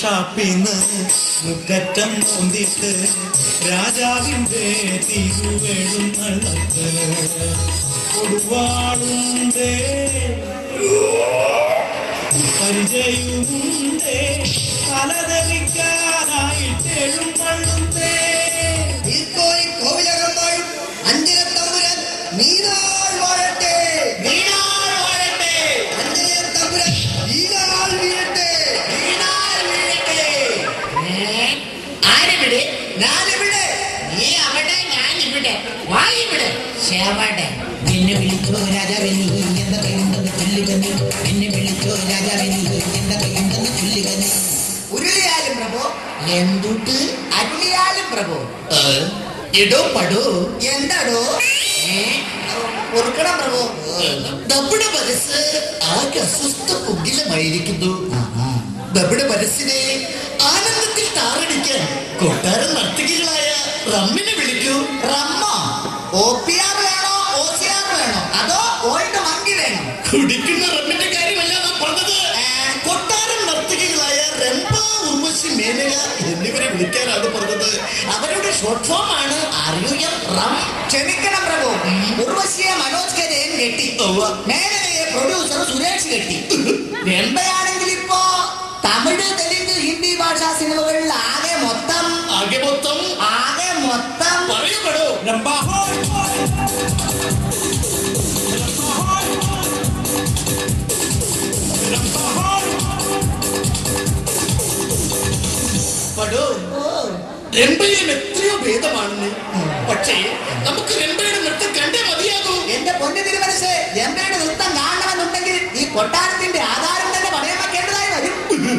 ഷാപ്പിന്ന് മുക്കറ്റം നോന്തിട്ട് രാജാവിൻ്റെ തിരുവെഴുന്നള്ളത്ത് കൊടുവാളുണ്ടേ പരിചയമുണ്ടേ തലതെറിക്കാനായിട്ട് എഴുന്നള്ളുന്നേ ഈർക്കോലി കോവിലകം വാഴും അഞ്ചരത്തമ്പുരാൻ നീനാൾ വാഴട്ടെ വീണാൾ വാഴട്ടെ അഞ്ചരത്തമ്പുരാൻ ഈനാൾ വീഴട്ടെ വീണാൾ വീഴട്ടെ ഏ? ആരിവിടെ ഞാനിവിടെ നീ അവിടെ ഞാൻ ഇവിടെ വായിവിടെ ശവടെ എന്നെ വിളിച്ചോ രാജാവേ നീ എന്തൊക്കെയുണ്ടെന്ന് ചൊല്ലുക നീ എന്നെ വിളിച്ചോ രാജാവേ നീ എന്തൊക്കെയുണ്ടെന്ന് ചൊല്ലുക നീ ഉരുളിയാലും പ്രഭു എന്തുട്ട് അരുളിയാലും പ്രഭു ഇടോ പടോ എന്താടോ ഏ? പൊറുക്കണം പ്രഭു നമ്മുടെ മനസ്സ് ആകെ അസ്വസ്ഥ കുങ്കിലമായിരിക്കുന്നു നമ്മുടെ മനസ്സിനെ ആനന്ദത്തിൽ താറടിക്കാൻ കൊട്ടാരം നർത്തകികളായ റമ്മിനെ വിളിക്കൂ റമ്മോ ഒ പി ആർ വേണോ ഒ സി ആർ വേണോ അതോ ഓൾഡ് മങ്കി വേണോ കുടിക്കുന്ന റമ്മിന്റെ കാര്യമല്ല നാം പറഞ്ഞത് കൊട്ടാരം നർത്തകികളായ രംഭ ഉർവശി മേനക എന്നിവരെ വിളിക്കാനാണ് പറഞ്ഞത് അവരുടെ ഷോർട്ട് ഫോം ആണ് അറിയുയം റം ക്ഷമിക്കണം പ്രഭു ഉർവശിയെ മനോജ് കരയൻ കെട്ടി മേനകയെ പ്രൊഡ്യൂസർ സുരേഷ് കെട്ടി വെമ്പയാണെങ്കിൽ ഇപ്പോ തമിഴ് തെലുങ്ക് ഹിന്ദി ഭാഷാ സിനിമകളിൽ ആകെ മൊത്തം ആകെ മൊത്തം ആകെ മൊത്തം പറയപ്പെടോ രംബാഹോയ് പടോ രംഭയും എത്രയോ ഭേദമാണെന്ന് പക്ഷേ നമുക്ക് രംഭയുടെ നൃത്തം കണ്ടേ മതിയാകൂ എന്റെ പൊന്നു തിരുമനസ് എമ്മയുടെ നൃത്തം കാണണമെന്നുണ്ടെങ്കിൽ ഈ കൊട്ടാരത്തിന്റെ ആധാരം തന്നെ പണയം വെക്കേണ്ടതായി വരും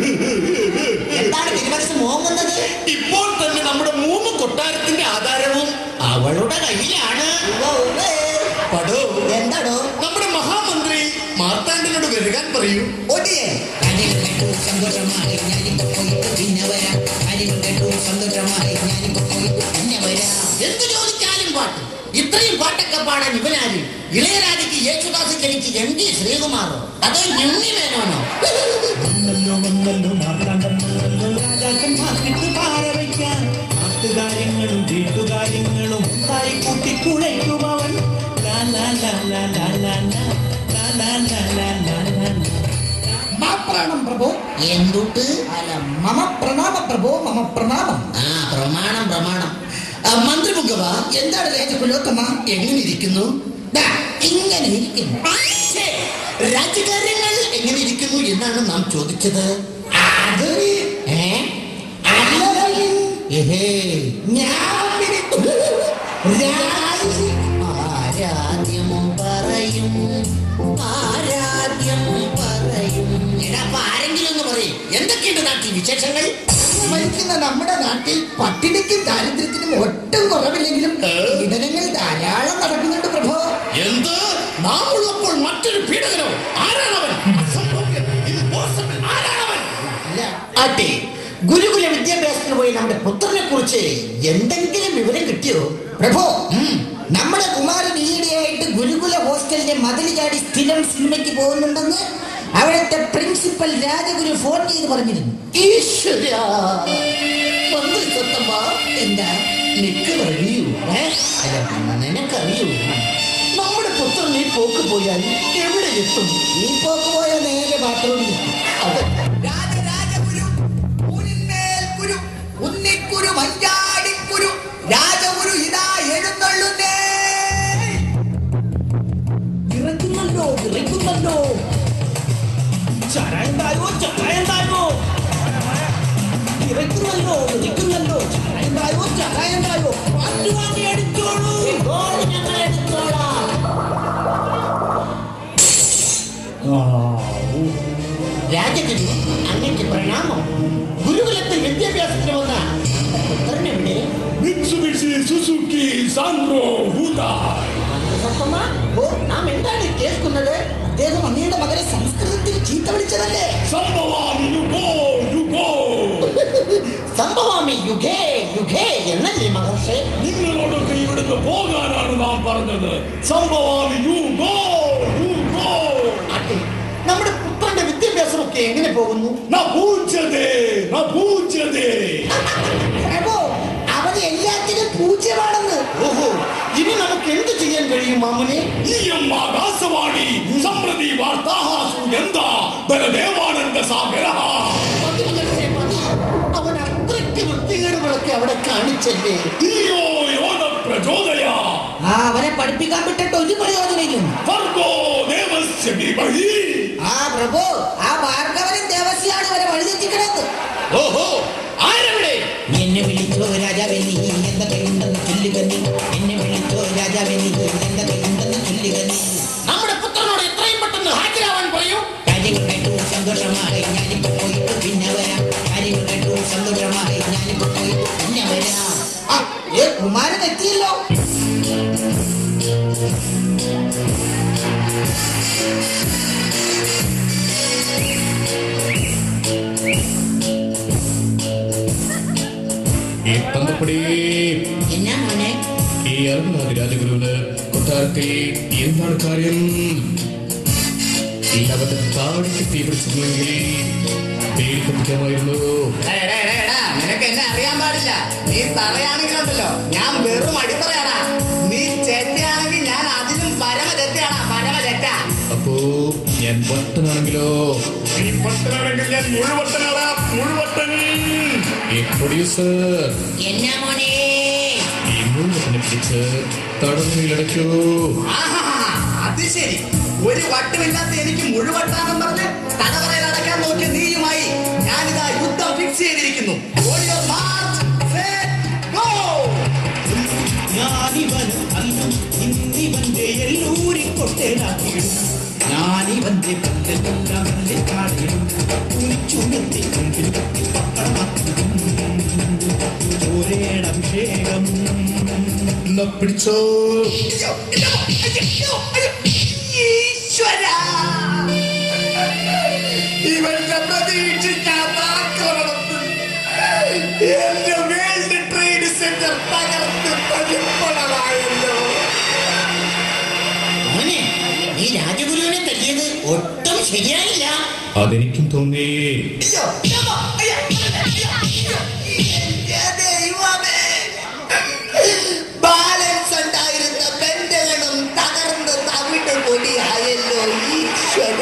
എന്താണ് തിരുമനസ് മോങ്ങുന്നത് ഇപ്പോൾ തന്നെ നമ്മുടെ മൂന്ന് കൊട്ടാരത്തിന്റെ ആധാരവും അവളുടെ കയ്യിലാണ് ഉവ്വ് ഉവ്വ്. പടോ എന്താടോ നമ്മുടെ മഹാമന്ത്രി മാർത്താണ്ഡനോട് വരികാൻ പറയൂ ഒടിയേ കാര്യങ്ങൾ കേട്ടു സന്തോഷമായി ഞാനിപ്പോ പോയിട്ട് പിന്നെ വരാം കാര്യങ്ങൾ കേട്ടു സന്തോഷമായി ഞാനിപ്പോ പോയിട്ട് പിന്നെ വരാം എന്ത് ചോദിച്ചാലും പാട്ട് ഇത്രയും പാട്ടൊക്കെ പാടാൻ ഇവനാര് ഇളയരാജയ്ക്ക് യേശുദാസ് ജനിച്ച് എം ജി ശ്രീകുമാറോ അതോ ഞുണ്ണി മേനോനോ വന്നല്ലോ വന്നല്ലോ മാർത്താണ്ഡം വന്നല്ലോ രാജാക്കന്മാർക്കിട്ട് പാറ വയ്ക്കാൻ നാട്ടുകാര്യങ്ങളും വീട്ടുകാര്യങ്ങളും ഒന്നായി കൂട്ടിക്കുഴയ്ക്കും അവൻ ലാ ലാ ലാ ലാ ലാ ലാ ലാ. ലാ ലാ ലാ ലാ ലാ ലാ ലാ. മാപ്രാണം പ്രഭു എന്തുട്ട് അല്ല മമ പ്രണാമ പ്രഭു മമ പ്രണാമം ആ പ്രമാണം പ്രമാണം ആ, മന്ത്രി മുഖവ എന്താണ് രാജകുലോത്തമ എങ്ങനെ ഇരിക്കുന്നു ദാ, ഇങ്ങനെ ഇരിക്കുന്നു ഛേ, രാജ്യകാര്യങ്ങൾ എങ്ങനെ ഇരിക്കുന്നു എന്നാണ് നാം ചോദിച്ചത് അത് ഏ അല്ലവൻ ഏഹേ ഞാൻ വിളിച്ചു. രാജി ആരാധ്യം പറയും ആരാധ്യം പറയും എടാ അപ്പൊ ആരെങ്കിലും ഒന്ന് പറയും എന്തൊക്കെയുണ്ട് നാട്ടിൽ വിശേഷങ്ങൾ ഭരിക്കുന്ന നമ്മുടെ നാട്ടിൽ പട്ടിണിക്കും ദാരിദ്ര്യത്തിനും ഒട്ടും കുറവില്ലെങ്കിലും പീഡനങ്ങൾ ധാരാളം നടക്കുന്നുണ്ട് പ്രഭു എന്ത് നാം ഉള്ളപ്പോൾ മറ്റൊരു പീഡകനോ ആരാണവൻ അസംഭവ്യം. Impossible. ആരാണവൻ അല്ല ആട്ടെ ഗുരുകുല വിദ്യാഭ്യാസത്തിന് പോയി നമ്മുടെ പുത്രനെ കുറിച്ച് എന്തെങ്കിലും വിവരം കിട്ടിയോ പ്രഭു നമ്മുടെ കുമാരൻ ഈയിടെയായിട്ട് ഗുരുകുല ഹോസ്റ്റലിന്റെ മതിൽ ചാടി സ്ഥിരം സിനിമയ്ക്ക് പോകുന്നുണ്ടെന്ന് അവിടുത്തെ പ്രിൻസിപ്പൽ രാജഗുരു ഫോൺ ചെയ്ത് പറഞ്ഞിരുന്നു ഈശ്വര മന്ത്രി സത്തമ്മ എന്താ നിക്ക് കഴിയൂ ഏ? അല്ല, നിനക്കറിയൂ നമ്മുടെ പുത്രൻ ഈ പോക്ക് പോയാൽ എവിടെ എത്തും ഈ പോക്ക് പോയ നേരെ ബാത്റൂമിൽ അത് രാജരാജഗുരു ഊരിന്മേൽ കുരു ഉന്നിക്കുരു മഞ്ചാടിക്കുരു രാജഗുരു ഇതാ എഴുന്നള്ളുന്നേ ഇറങ്ങുന്നല്ലോ ഇറങ്ങുന്നല്ലോ ചാരായം തായോ ചാരായം തായോ ഇറങ്ങുന്നല്ലോ ഇറങ്ങുന്നല്ലോ ചാരായം തായോ ചാരായം തായോ പാട്ട് വാങ്ങി അടിച്ചോളൂ ഇപ്പോൾ ഞങ്ങൾ എടുത്തോളാം രാജഗുരു അങ്ങക്ക് പ്രണാമം ഗുരുകുലത്തിൽ വിദ്യാഭ്യാസത്തിന് വന്ന പുത്രൻ എവിടെ Mitsubishi Suzuki Sandro Hyundai. സത്തമ്മ ഓ നാം എന്താണ് കേൾക്കുന്നത് അദ്ദേഹം അങ്ങയുടെ മകനെ സംസ്കൃതത്തിൽ ചീത്ത വിളിച്ചതല്ലേ Sambhavami Yugo Yugo. സംഭവാമി യുഗേ യുഗേ എന്നല്ലേ മഹർഷേ നിങ്ങളോടൊക്കെ ഇവിടുന്ന് പോകാനാണ് നാം പറഞ്ഞത് സംഭവാമി യുഗോ യുഗോ ആട്ടെ നമ്മുടെ പുത്രന്റെ വിദ്യാഭ്യാസമൊക്കെ എങ്ങനെ പോകുന്നു Na പൂജ്യതേ na പൂജ്യതേ പ്രഭു അവൻ എല്ലാത്തിനും പൂജ്യമാണെന്ന് ഓഹോ ഇനി നമുക്ക് എന്ത് ചെയ്യാൻ കഴിയും മാമനെ ഇയം ആകാശവാണി സമൃദ്ധി വാർത്താഹാസു എന്ത ബലദേവാനന്ദ സാഗര മതി മകനെ, മതി. അവൻ അത്രയ്ക്ക് വൃത്തികേടുകളൊക്കെ അവിടെ കാണിച്ചല്ലേ ധിയോ യോന പ്രചോദയ ആ അവനെ പഠിപ്പിക്കാൻ വിട്ടിട്ട് ഒരു പ്രയോജനമില്ല വർഗോ ദേവസ്യ വിമഹി ആ പ്രഭു ആ ഭാർഗവനും ദേവസ്യാണ് ഇവരെ വഴിതെറ്റിക്കണത് ഓഹോ ആരവിടെ എന്നെ വിളിച്ചോ രാജാവേ നീ എന്തൊക്കെയുണ്ടെന്ന് ചൊല്ലുക നീ എന്നെ വിളിച്ചോ രാജാവേ നീ എന്തൊക്കെയുണ്ടെന്ന് ചൊല്ലുക നീ നമ്മുടെ പുത്രനോട് എത്രയും പെട്ടെന്ന് ഹാജരാവാൻ പറയൂ കാര്യങ്ങൾ കേട്ടു സന്തോഷമായി ഞാനിപ്പോ പോയിട്ട് പിന്നെ വരാം കാര്യങ്ങൾ കേട്ടു സന്തോഷമായി ഞാനിപ്പോ പോയിട്ട് പിന്നെ വരാം ആ, ഏ കുമാരൻ എത്തിയല്ലോ ഈ തന്തപ്പടി എന്നാ മോനെ ഈ അരങ്ങനാഥ രാജഗുരുവിന് കൊട്ടാരത്തിൽ എന്താണ് കാര്യം അവന്റെ താടിക്ക് തീ പിടിച്ചിരുന്നെങ്കിൽ പേര് കത്തിക്കാമായിരുന്നു എടാ, എടാ, എടാ, എടാ, നിനക്ക് എന്നെ അറിയാൻ പാടില്ല നീ തറയാണെങ്കിലുണ്ടല്ലോ ഞാൻ വെറും അടിത്തറയാടാ നീ ചെറ്റയാണെങ്കിൽ ഞാൻ അതിലും പരമ ചെറ്റയാടാ പരമ ചെറ്റ അപ്പോ ഞാൻ വട്ടനാണെങ്കിലോ ഈ വട്ടനാണെങ്കിൽ ഞാൻ മുഴുവട്ടനാടാ മുഴുവട്ടൻ ഈ പ്രൊഡ്യൂസർ എന്നാ മോനെ ഈ മുഴുവട്ടനെ പിടിച്ച് തടവിലടയ്ക്കൂ ആഹാ, അത് ശരി ഒരു വട്ടുമില്ലാത്ത എനിക്ക് മുഴുവട്ടാണെന്ന് പറഞ്ഞ് തടവറയിൽ അടക്കാൻ നോക്കിയ നീയുമായി ഞാനിതാ യുദ്ധം ഫിക്സ് ചെയ്തിരിക്കുന്നു On your march, set, go! ഞാനിവനും അല്ലും ഇന്നിവന്റെ എല്ലൂരി കൊട്ടേലാക്കിയിടും ഞാനിവന്റെ പല്ല് കൊണ്ടവന്റെ കാടിടും കുളിച്ചുണർത്തി കൊണ്ടിൽ പപ്പടമാക്കിടും ചോരയുടെ അഭിഷേകം എന്നാ പിടിച്ചോ അയ്യോ, അയ്യോ, അയ്യോ, അയ്യോ. ഈശ്വരാ! ഇവരുടെ പ്രതീക്ഷിക്കാത്ത ആക്രമണത്തിൽ എന്റെ വേൾഡ് ട്രേഡ് സെന്റർ തകർത്ത് തരിപ്പണമായല്ലോ മോനെ ഈ രാജഗുരുവിനെ തല്ലിയത് ഒട്ടും ശരിയായില്ല അതെനിക്കും തോന്നി അയ്യോ, അയ്യോ, അയ്യോ, അയ്യോ, അയ്യോ. എന്റെ ദൈവമേ. ബാലൻസ് ഉണ്ടായിരുന്ന ബന്ധങ്ങളും തകർന്ന് തവിട്ട് പൊടിയായല്ലോ ഈശ്വര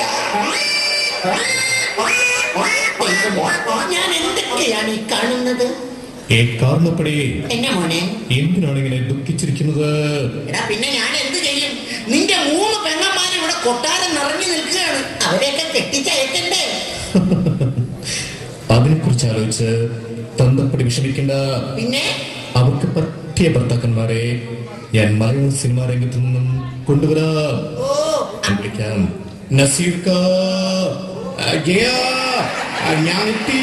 ഞാൻ എന്തൊക്കെയാണ് ഈ കാണുന്നത് ഏ കാരണപ്പടി എന്നാ മോനെ എന്തിനാണ് ഇങ്ങനെ ദുഃഖിച്ചിരിക്കുന്നത് എടാ പിന്നെ ഞാൻ എന്ത് ചെയ്യും നിന്റെ മൂന്ന് പെങ്ങന്മാരും ഇവിടെ കൊട്ടാരം നിറഞ്ഞു നിൽക്കുകയാണ് അവരെയൊക്കെ കെട്ടിച്ചയക്കണ്ടേ അതിനെക്കുറിച്ച് ആലോചിച്ച് തന്തപ്പടി വിഷമിക്കണ്ട പിന്നെ അവർക്ക് പറ്റിയ ഭർത്താക്കന്മാരെ ഞാൻ മലയാള സിനിമാ രംഗത്ത് നിന്നും കൊണ്ടുവരാം ഓ ഞാൻ വിളിക്കാം നസീർ കാ, ആ, ജയ, ആ, ഞാനെത്തി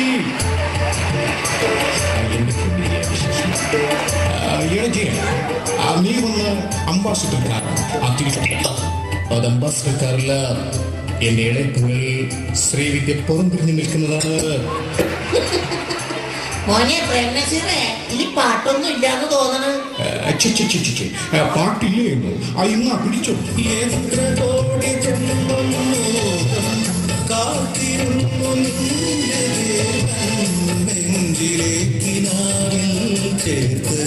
ആ, എന്റെ കുഞ്ഞിനെ വിശേഷം. ആ, എടാ ജയ, ആ, നീ വന്ന് അംബാസിഡർ കാർ ആ തിരിച്ചു അത് അംബാസിഡർ കാറല്ല എന്റെ ഇളയപ്പങ്ങൾ ശ്രീവിദ്യ പുറംതിരിഞ്ഞു നിൽക്കുന്നതാണ് മോനെ പ്രേംനസീറേ ഈ പാട്ടൊന്നും ഇല്ലാന്ന് തോന്നണ് ആ, ഛെ, ഛെ, ഛെ, ഛെ, ഛെ. ആ, പാട്ടില്ലേ എന്ന് ആ ഇന്നാ പിടിച്ചോ എത്ര കോടി ജന്മമോ കാത്തിരുന്നു നിന്റെ ദേവൻ നെഞ്ചിലെ കിനാവിൽ ചേർത്ത്